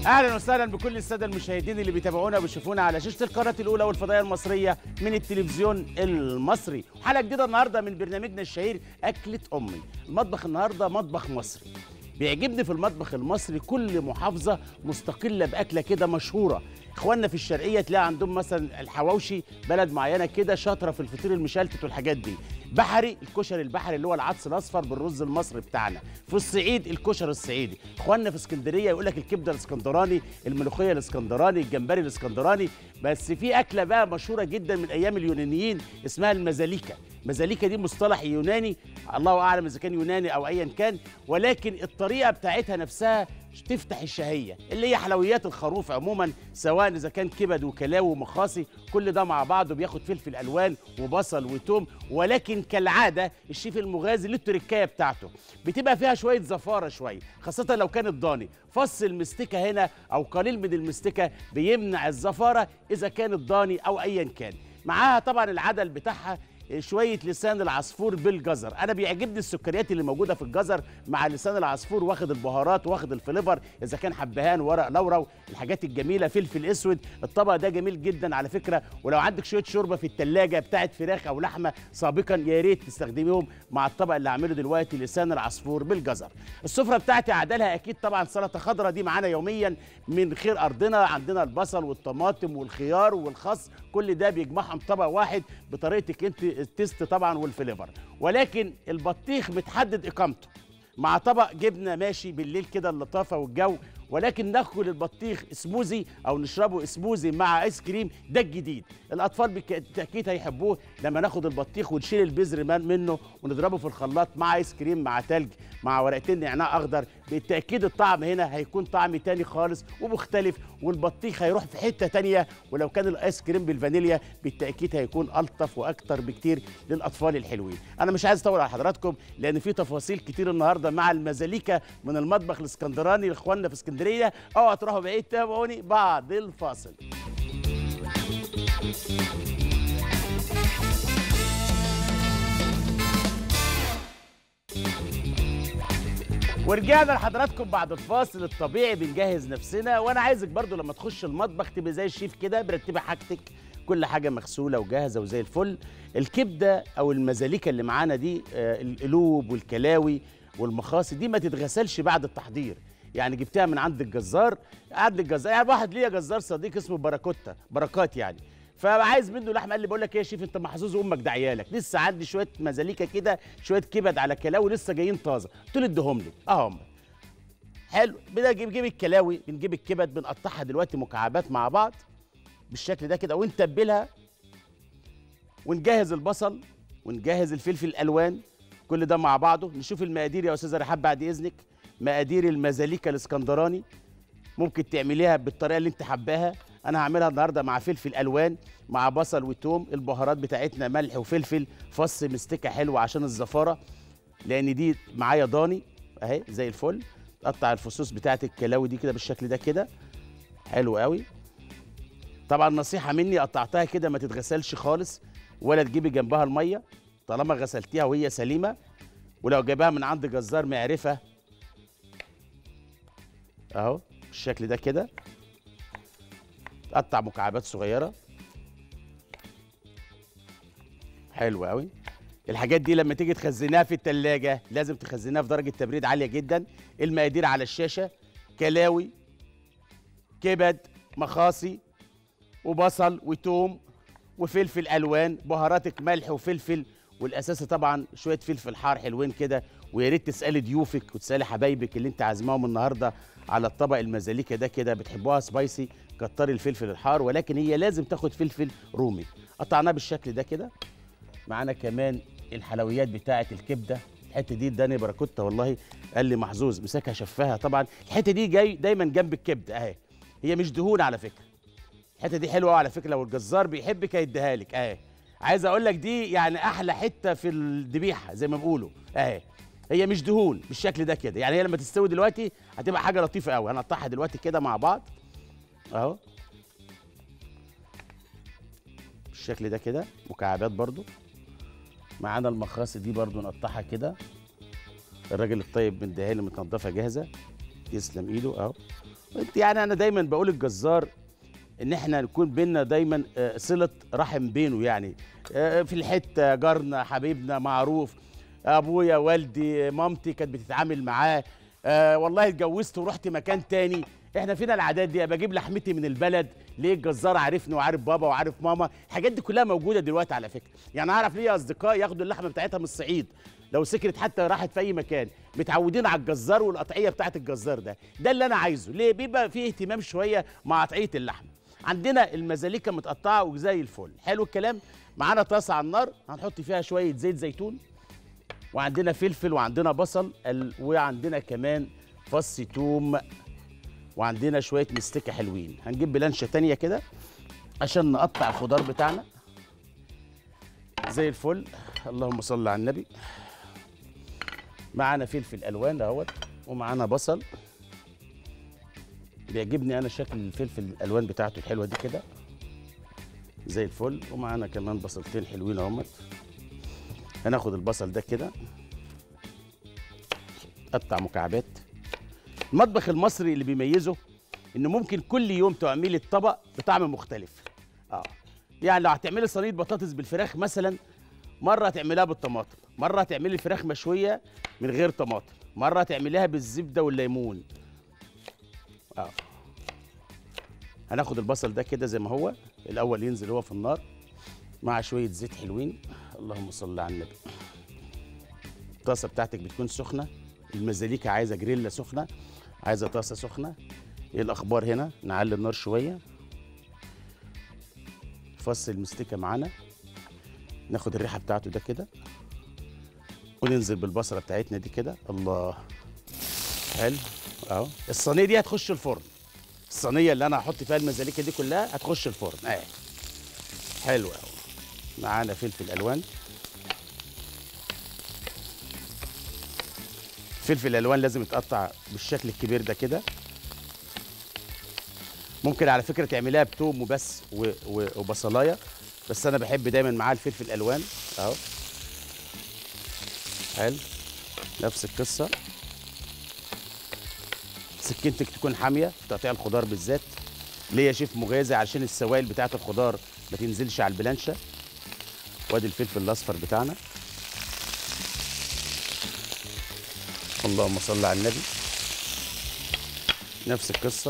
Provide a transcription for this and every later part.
اهلا وسهلا بكل الساده المشاهدين اللي بيتابعونا وبيشوفونا على شاشه القناه الاولى والفضائيه المصريه من التلفزيون المصري حلقه جديده النهارده من برنامجنا الشهير اكله امي المطبخ النهارده مطبخ مصري بيعجبني في المطبخ المصري كل محافظه مستقله باكله كده مشهوره اخواننا في الشرقيه تلاقي عندهم مثلا الحواوشي بلد معينه كده شاطره في الفطير المشلتت والحاجات دي بحري الكشري البحري اللي هو العدس الاصفر بالرز المصري بتاعنا في الصعيد الكشري الصعيدي اخواننا في اسكندريه يقول لك الكبده الاسكندراني الملوخيه الاسكندراني الجمبري الاسكندراني بس في اكله بقى مشهوره جدا من ايام اليونانيين اسمها المزاليكا المزاليكا دي مصطلح يوناني الله اعلم اذا كان يوناني او ايا كان ولكن الطريقه بتاعتها نفسها تفتح الشهيه اللي هي حلويات الخروف عموما سواء اذا كان كبد وكلاوي ومخاصي كل ده مع بعضه بياخد فلفل الوان وبصل وتوم ولكن كالعاده الشيف المغازي له التركايه بتاعته بتبقى فيها شويه زفاره شويه خاصه لو كانت ضاني فص المستكه هنا او قليل من المستكه بيمنع الزفاره اذا كانت ضاني او ايا كان معاها طبعا العدل بتاعها شويه لسان العصفور بالجزر انا بيعجبني السكريات اللي موجوده في الجزر مع لسان العصفور واخد البهارات واخد الفليفر اذا كان حبهان ورق لورا الحاجات الجميله فلفل اسود الطبق ده جميل جدا على فكره ولو عندك شويه شوربه في الثلاجه بتاعت فراخ او لحمه سابقا يا ريت تستخدميهم مع الطبق اللي هعمله دلوقتي لسان العصفور بالجزر السفره بتاعتي عدلها اكيد طبعا سلطه خضراء دي معانا يوميا من خير ارضنا عندنا البصل والطماطم والخيار والخس كل ده بيجمعهم طبق واحد بطريقتك انت التيست طبعا والفليفر ولكن البطيخ متحدد اقامته مع طبق جبنه ماشي بالليل كده اللطافه والجو ولكن ناكل البطيخ سموزي او نشربه سموزي مع ايس كريم ده الجديد الاطفال بالتاكيد هيحبوه لما ناخد البطيخ ونشيل البذر منه ونضربه في الخلاط مع ايس كريم مع تلج مع ورقتين نعناع اخضر بالتاكيد الطعم هنا هيكون طعم تاني خالص ومختلف والبطيخ هيروح في حته تانية ولو كان الايس كريم بالفانيليا بالتاكيد هيكون الطف واكتر بكتير للاطفال الحلوين انا مش عايز اطول على حضراتكم لان في تفاصيل كتير النهارده مع المزاليكا من المطبخ الاسكندراني لاخواننا في اسكندريه اوعوا تروحوا بعيد تابعوني بعد الفاصل ورجعنا لحضراتكم بعد الفاصل الطبيعي بنجهز نفسنا وانا عايزك برضو لما تخش المطبخ تبقى زي الشيف كده مرتبه حاجتك كل حاجه مغسوله وجاهزه وزي الفل الكبده او المزاليكا اللي معانا دي آه القلوب والكلاوي والمخاصي دي ما تتغسلش بعد التحضير يعني جبتها من عند الجزار عند الجزار يعني واحد ليا جزار صديق اسمه باراكوتا بركات يعني فعايز منه لحمه قال لي بقول لك ايه يا شيف انت محظوظ امك ده عيالك لسه عندي شويه مزاليكا كده شويه كبد على كلاوي لسه جايين طازه قلت له اديهم لي اهم حلو بنجيب نجيب الكلاوي بنجيب الكبد بنقطعها دلوقتي مكعبات مع بعض بالشكل ده كده ونتبلها ونجهز البصل ونجهز الفلفل الالوان كل ده مع بعضه نشوف المقادير يا استاذه رحاب بعد اذنك مقادير المزاليكا الاسكندراني ممكن تعمليها بالطريقه اللي انت حباها انا هعملها النهارده مع فلفل الوان مع بصل وتوم البهارات بتاعتنا ملح وفلفل فص مستكه حلوه عشان الزفاره لان دي معايا ضاني اهي زي الفل قطع الفصوص بتاعت الكلاوي دي كده بالشكل ده كده حلو قوي طبعا نصيحه مني قطعتها كده ما تتغسلش خالص ولا تجيبي جنبها الميه طالما غسلتيها وهي سليمه ولو جايباها من عند جزار معرفه اهو بالشكل ده كده قطع مكعبات صغيره حلو قوي الحاجات دي لما تيجي تخزنها في التلاجة لازم تخزنها في درجة تبريد عالية جدا المقادير على الشاشة كلاوي كبد مخاصي وبصل وتوم وفلفل ألوان بهاراتك ملح وفلفل والأساسي طبعا شوية فلفل حار حلوين كده ويا ريت تسألي ضيوفك وتسألي حبايبك اللي انت عازماهم النهارده على الطبق المزاليكا ده كده بتحبوها سبايسي كتري الفلفل الحار ولكن هي لازم تاخد فلفل رومي قطعناه بالشكل ده كده معانا كمان الحلويات بتاعه الكبده الحته دي اداني باراكوتا والله قال لي محظوظ مسكها شفاها طبعا الحته دي جاي دايما جنب الكبده اهي هي مش دهون على فكره الحته دي حلوه على فكره لو الجزار بيحبك هيديها لك اهي عايز اقول لك دي يعني احلى حته في الذبيحه زي ما بيقولوا اهي هي مش دهون بالشكل ده كده يعني هي لما تستوي دلوقتي هتبقى حاجه لطيفه قوي هنقطعها دلوقتي كده مع بعض اهو بالشكل ده كده مكعبات برضو معانا المخاصي دي برضو نقطعها كده الراجل الطيب من دهالي متنضفه جاهزه يسلم ايده اهو انت يعني انا دايما بقول الجزار ان احنا نكون بينا دايما آه، صله رحم بينه يعني آه، في الحته جارنا حبيبنا معروف ابويا والدي مامتي كانت بتتعامل معاه آه والله اتجوزت ورحت مكان تاني احنا فينا العادات دي بجيب لحمتي من البلد ليه الجزار عارفني وعارف بابا وعارف ماما الحاجات دي كلها موجوده دلوقتي على فكره يعني اعرف ليا اصدقاء ياخدوا اللحمه بتاعتها من الصعيد لو سكرت حتى راحت في اي مكان متعودين على الجزار والقطعيه بتاعت الجزار ده ده اللي انا عايزه ليه بيبقى فيه اهتمام شويه مع قطعيه اللحمه عندنا المزاليكا متقطعه وزي الفل حلو الكلام معانا طاسه على النار هنحط فيها شويه زيت زيتون وعندنا فلفل وعندنا بصل ال- وعندنا كمان فص توم وعندنا شويه مستكه حلوين هنجيب بلانشه تانية كده عشان نقطع الخضار بتاعنا زي الفل اللهم صل على النبي معانا فلفل الوان اهوت ومعانا بصل بيعجبني انا شكل الفلفل الالوان بتاعته الحلوه دي كده زي الفل ومعانا كمان بصلتين حلوين اهمت هناخد البصل ده كده قطع مكعبات المطبخ المصري اللي بيميزه انه ممكن كل يوم تعملي الطبق بطعم مختلف اه يعني لو هتعملي صينيه بطاطس بالفراخ مثلا مره هتعمليها بالطماطم مره هتعملي الفراخ مشويه من غير طماطم مره هتعمليها بالزبده والليمون اه هناخد البصل ده كده زي ما هو الاول ينزل هو في النار مع شويه زيت حلوين اللهم صل على النبي الطاسه بتاعتك بتكون سخنه المزاليكا عايزه جريلا سخنه عايزه طاسه سخنه ايه الاخبار هنا نعلي النار شويه فص المستكه معانا ناخد الريحه بتاعته ده كده وننزل بالبصله بتاعتنا دي كده الله حلو اهو الصينيه دي هتخش الفرن الصينيه اللي انا هحط فيها المزاليكا دي كلها هتخش الفرن اهي حلو قوي معانا فلفل الوان فلفل الالوان لازم يتقطع بالشكل الكبير ده كده ممكن على فكره تعمليها بتوم وبس و- و- وبصلايه بس انا بحب دايما معاه الفلفل الالوان اهو حلو نفس القصه سكينتك تكون حاميه في تقطيع الخضار بالذات ليه يا شيف مغازي عشان السوائل بتاعه الخضار ما تنزلش على البلانشه وادي الفلفل الاصفر بتاعنا اللهم صل على النبي نفس القصه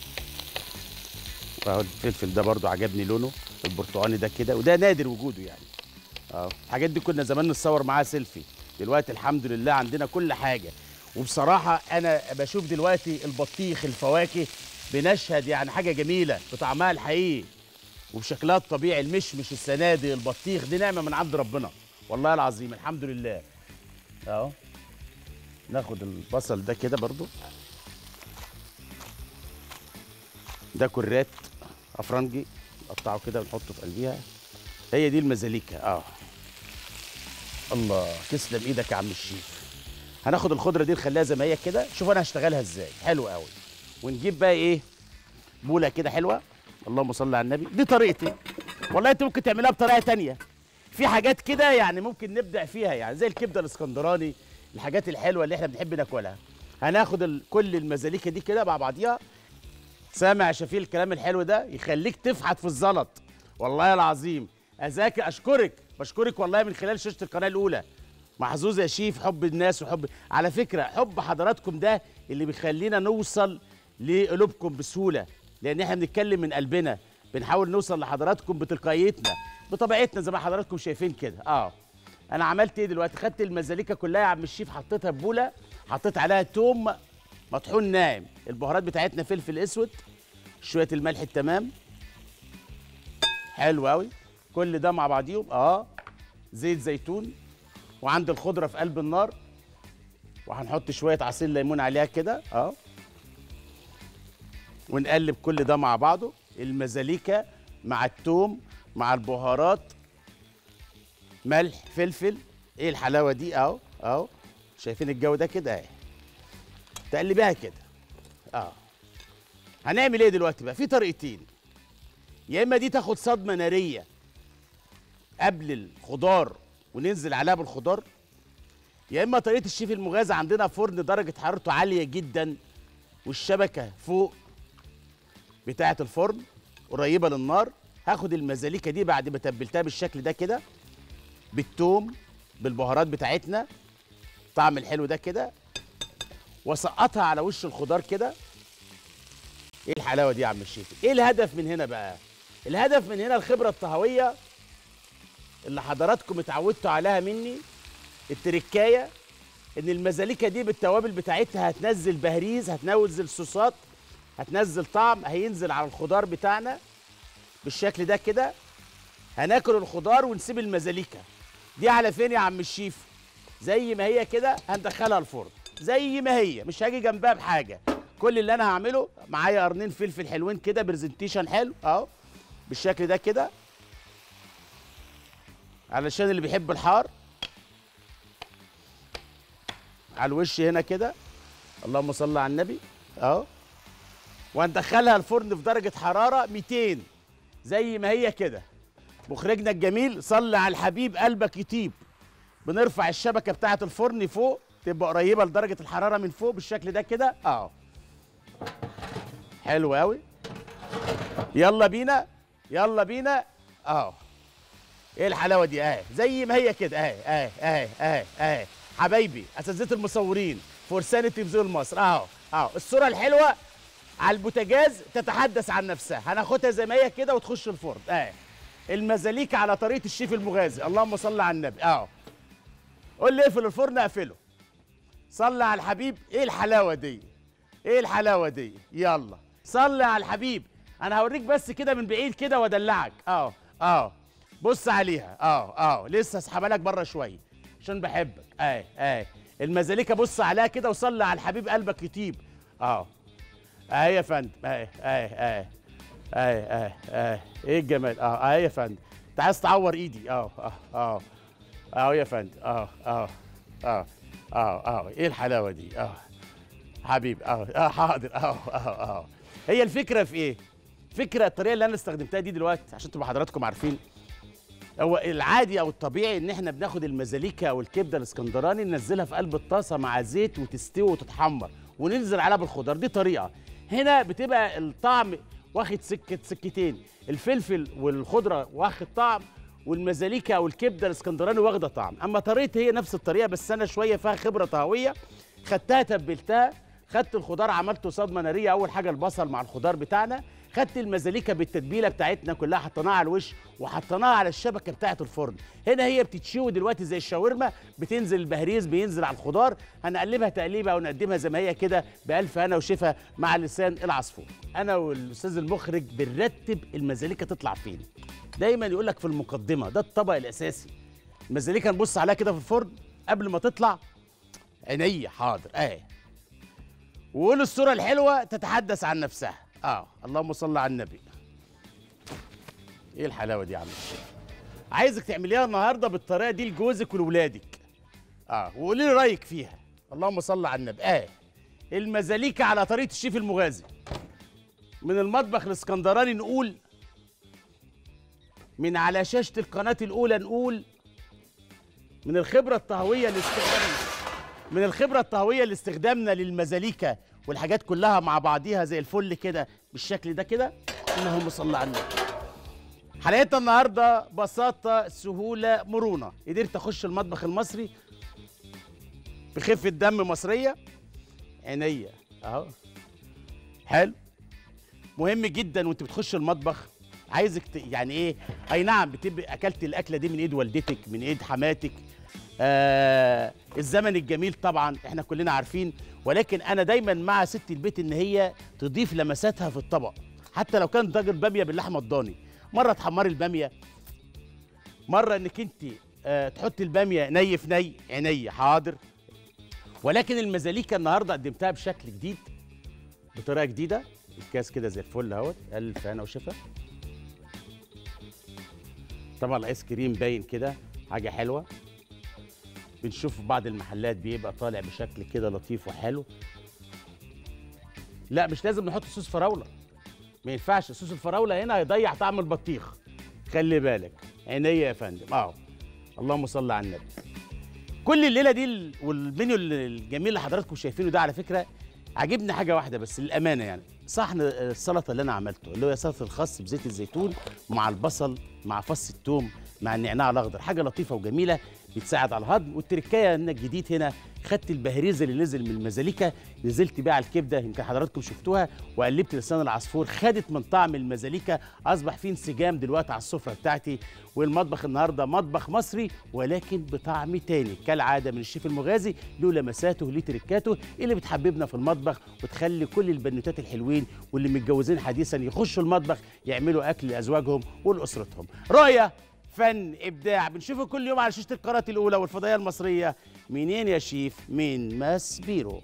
اهو الفلفل ده برضو عجبني لونه البرتقاني ده كده وده نادر وجوده يعني اه الحاجات دي كنا زمان نتصور معاها سيلفي دلوقتي الحمد لله عندنا كل حاجه وبصراحه انا بشوف دلوقتي البطيخ الفواكه بنشهد يعني حاجه جميله بطعمها الحقيقي وبشكلها الطبيعي المشمش السنادي البطيخ دي نعمه من عند ربنا والله العظيم الحمد لله اهو ناخد البصل ده كده برضو ده كرات افرنجي نقطعه كده ونحطه في قلبيها هي دي المزاليكا اه الله تسلم ايدك يا عم الشيف هناخد الخضره دي نخليها زي ما هي كده شوف انا هشتغلها ازاي حلو قوي ونجيب بقى ايه بوله كده حلوه اللهم صل على النبي دي طريقتي والله انت ممكن تعملها بطريقه تانية في حاجات كده يعني ممكن نبدع فيها يعني زي الكبده الاسكندراني الحاجات الحلوه اللي احنا بنحب ناكلها هناخد ال- كل المزاليكا دي كده مع بعضيها سامع يا شفيق الكلام الحلو ده يخليك تفحت في الزلط والله العظيم اذاكر اشكرك بشكرك والله من خلال شاشه القناه الاولى محظوظ يا شيف حب الناس وحب على فكره حب حضراتكم ده اللي بيخلينا نوصل لقلوبكم بسهوله لان احنا بنتكلم من قلبنا بنحاول نوصل لحضراتكم بتلقائيتنا بطبيعتنا زي ما حضراتكم شايفين كده اه انا عملت ايه دلوقتي خدت المزاليكا كلها يا عم الشيف حطيتها في بوله حطيت عليها توم مطحون ناعم البهارات بتاعتنا فلفل اسود شويه الملح التمام حلو قوي كل ده مع بعضيهم اه زيت زيتون وعند الخضره في قلب النار وهنحط شويه عصير ليمون عليها كده اه ونقلب كل ده مع بعضه المزاليكا مع التوم مع البهارات ملح فلفل ايه الحلاوه دي اهو اهو شايفين الجو ده كده اهي تقلبيها كده اه هنعمل ايه دلوقتي بقى في طريقتين يا اما دي تاخد صدمه ناريه قبل الخضار وننزل عليها بالخضار يا اما طريقه الشيف المغازى عندنا فرن درجه حرارته عاليه جدا والشبكه فوق بتاعه الفرن قريبه للنار هاخد المزاليكه دي بعد ما تبلتها بالشكل ده كده بالثوم بالبهارات بتاعتنا الطعم الحلو ده كده واسقطها على وش الخضار كده ايه الحلاوه دي يا عم الشيف ايه الهدف من هنا بقى الهدف من هنا الخبره الطهويه اللي حضراتكم اتعودتوا عليها مني التركايه ان المزاليكه دي بالتوابل بتاعتها هتنزل بهريز هتنزل صوصات هتنزل طعم هينزل على الخضار بتاعنا بالشكل ده كده هناكل الخضار ونسيب المزاليكه دي على فين يا عم الشيف زي ما هي كده هندخلها الفرن زي ما هي مش هاجي جنبها بحاجه كل اللي انا هعمله معايا قرنين فلفل حلوين كده برزنتيشن حلو اهو بالشكل ده كده علشان اللي بيحب الحار على الوش هنا كده اللهم صل على النبي اهو وهندخلها الفرن في درجه حراره 200 زي ما هي كده مخرجنا الجميل صلي على الحبيب قلبك يطيب بنرفع الشبكه بتاعه الفرن فوق تبقى قريبه لدرجه الحراره من فوق بالشكل ده كده اه حلو قوي يلا بينا يلا بينا اه ايه الحلاوه دي اهي زي ما هي كده اهي اهي اهي اهي اهي حبايبي اساتذه المصورين فرسان التلفزيون المصري اهو اهو الصوره الحلوه على البوتاجاز تتحدث عن نفسها هناخدها زي ما هي كده وتخش الفرن اهي المزاليك على طريقه الشيف المغازي اللهم صل على النبي اهو قول لي اقفل الفرن اقفله صلي على الحبيب ايه الحلاوه دي ايه الحلاوه دي يلا صلي على الحبيب انا هوريك بس كده من بعيد كده وادلعك اه اه بص عليها اه اه لسه اسحبها لك بره شويه عشان بحبك اه اه المزاليكه بص عليها كده وصلي على الحبيب قلبك يطيب اه اهي يا فندم اهي اهي اهي اهي اهي اهي ايه الجمال اه اهي يا فندم انت عايز تعور ايدي اه اه اه اه يا فندم اه اه اه اه اه ايه الحلاوه دي اه حبيبي اه اه حاضر اه اه اه هي الفكره في ايه فكره الطريقه اللي انا استخدمتها دي دلوقتي عشان تبقى حضراتكم عارفين هو العادي او الطبيعي ان احنا بناخد المزاليكا او الكبده الاسكندراني ننزلها في قلب الطاسه مع زيت وتستوي وتتحمر وننزل عليها بالخضار دي طريقه هنا بتبقى الطعم واخد سكه سكتين الفلفل والخضره واخد طعم والمزاليكا او الكبده الاسكندراني واخده طعم اما طريقتي هي نفس الطريقه بس انا شويه فيها خبره طهويه خدتها تبلتها خدت الخضار عملته صدمه ناريه اول حاجه البصل مع الخضار بتاعنا خدت المزاليكا بالتتبيله بتاعتنا كلها حطيناها على الوش وحطيناها على الشبكه بتاعه الفرن هنا هي بتتشوي دلوقتي زي الشاورما بننزل البهريز بينزل على الخضار هنقلبها تقليبه او نقدمها زي ما هي كده بالف هنا وشفا مع لسان العصفور انا والاستاذ المخرج بنرتب المزاليكا تطلع فين دايما يقول لك في المقدمه ده الطبق الاساسي المزاليكا نبص عليها كده في الفرن قبل ما تطلع عينيا حاضر اهي وقول الصوره الحلوه تتحدث عن نفسها اه اللهم صل على النبي ايه الحلاوه دي يا عم الشيخ عايزك تعمليها النهارده بالطريقه دي لجوزك ولولادك اه وقولي لي رايك فيها اللهم صل على النبي اه المزاليكا على طريقه الشيف المغازي من المطبخ الاسكندراني نقول من على شاشه القناه الاولى نقول من الخبره الطهويه لاستخدامنا من الخبره الطهويه لاستخدامنا للمزاليكا والحاجات كلها مع بعضيها زي الفل كده بالشكل ده كده اللهم صل على النبي حلقتنا النهارده بساطه سهوله مرونه قدرت اخش المطبخ المصري بخفه دم مصريه عينيا اهو حلو مهم جدا وانت بتخش المطبخ عايزك ت... يعني ايه اي نعم بتبقى اكلت الاكله دي من ايد والدتك من ايد حماتك آه الزمن الجميل طبعا احنا كلنا عارفين ولكن انا دايما مع ست البيت ان هي تضيف لمساتها في الطبق حتى لو كان طاجن باميه باللحمه الضاني مره تحمري الباميه مره انك انت آه تحطي الباميه ني في ني عينيا حاضر ولكن المزاليكا النهارده قدمتها بشكل جديد بطريقه جديده الكاس كده زي الفل اهوت الف هنا وشفا طبعا الايس كريم باين كده حاجه حلوه بنشوف في بعض المحلات بيبقى طالع بشكل كده لطيف وحلو لا مش لازم نحط صوص فراوله ما ينفعش صوص الفراوله هنا هيضيع طعم البطيخ خلي بالك عينيا يا فندم اهو اللهم صل على النبي كل الليله دي ال- والمنيو ال- الجميل اللي حضراتكم شايفينه ده على فكره عجبني حاجه واحده بس للامانه يعني صحن السلطه اللي انا عملته اللي هو سلطه الخس بزيت الزيتون مع البصل مع فص الثوم مع النعناع الاخضر حاجه لطيفه وجميله بتساعد على الهضم والتركايه انك جديد هنا خدت البهريز اللي نزل من المزاليكا نزلت بيه على الكبده يمكن حضراتكم شفتوها وقلبت لسان العصفور خدت من طعم المزاليكا اصبح فيه انسجام دلوقتي على السفره بتاعتي والمطبخ النهارده مطبخ مصري ولكن بطعم تاني كالعاده من الشيف المغازي له لمساته له تركاته اللي بتحببنا في المطبخ وتخلي كل البنوتات الحلوين واللي متجوزين حديثا يخشوا المطبخ يعملوا اكل لازواجهم ولاسرتهم رؤيه فن ابداع بنشوفه كل يوم على شاشه القناه الاولى والفضائيه المصريه منين يا شيف من ماس بيرو